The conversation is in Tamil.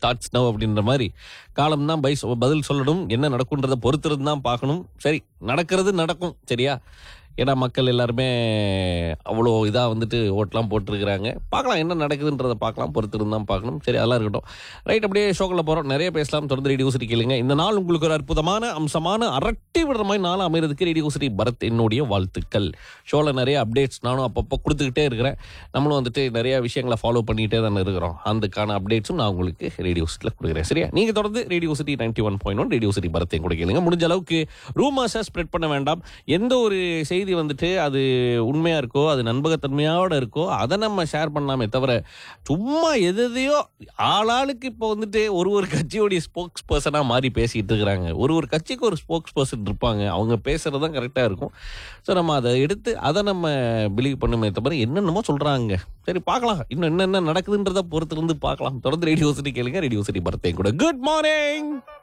ஸ்டார்ட்ஸ் நவ் அப்படின்ற மாதிரி காலம் தான் பை பதில் சொல்லணும் என்ன நடக்குன்றதை பொறுத்திருந்து தான் பார்க்கணும் சரி நடக்கிறது நடக்கும் சரியா ஏன்னா மக்கள் எல்லாருமே அவ்வளோ இதாக வந்துட்டு ஓட்டெலாம் போட்டிருக்கிறாங்க பார்க்கலாம் என்ன நடக்குதுன்றதை பார்க்கலாம் பொறுத்திருந்து தான் பார்க்கணும் சரி அதெல்லாம் இருக்கட்டும் ரைட் அப்படியே ஷோக்கில் போகிறோம் நிறைய பேசலாம் தொடர்ந்து ரேடியோ சிட்டி கேளுங்க இந்த நாள் உங்களுக்கு ஒரு அற்புதமான அம்சமான அரட்டி விடுற மாதிரி நாள் அமைகிறதுக்கு ரேடியோ சிட்டி பரத் என்னுடைய வாழ்த்துக்கள் ஷோவில் நிறைய அப்டேட்ஸ் நானும் அப்பப்போ கொடுத்துக்கிட்டே இருக்கிறேன் நம்மளும் வந்துட்டு நிறைய விஷயங்களை ஃபாலோ பண்ணிகிட்டே தானே இருக்கிறோம் அதுக்கான அப்டேட்ஸும் நான் உங்களுக்கு ரேடியோ சிட்டியில் கொடுக்குறேன் சரியா நீங்கள் தொடர்ந்து radio city ninety one point one radio city பரத்தையும் கூட கேளுங்க முடிஞ்ச அளவுக்கு ரூமர்ஸை ஸ்ப்ரெட் பண்ண வேண்டாம் எந்த ஒரு செய்தி வந்துட்டு அது உண்மையாக இருக்கோ அது நம்பகத்தன்மையோட இருக்கோ அதை நம்ம ஷேர் பண்ணலாமே தவிர சும்மா எது எதையோ ஆளாளுக்கு இப்போ வந்துட்டு ஒரு ஒரு கட்சியோடைய ஸ்போக்ஸ் பர்சனாக மாறி பேசிட்டு இருக்கிறாங்க ஒரு ஒரு கட்சிக்கு ஒரு ஸ்போக்ஸ் பர்சன் இருப்பாங்க அவங்க பேசுறது தான் கரெக்டாக இருக்கும் ஸோ நம்ம அதை எடுத்து அதை நம்ம பிலீவ் பண்ணுமே தவிர என்னென்னமோ சொல்கிறாங்க சரி பார்க்கலாம் இன்னும் என்னென்ன நடக்குதுன்றதை பொறுத்து இருந்து பார்க்கலாம் தொடர்ந்து ரேடியோ சிட்டி கேளுங்க ரேடியோ சிட்டி பர்த்டே கூட குட் மார்னிங்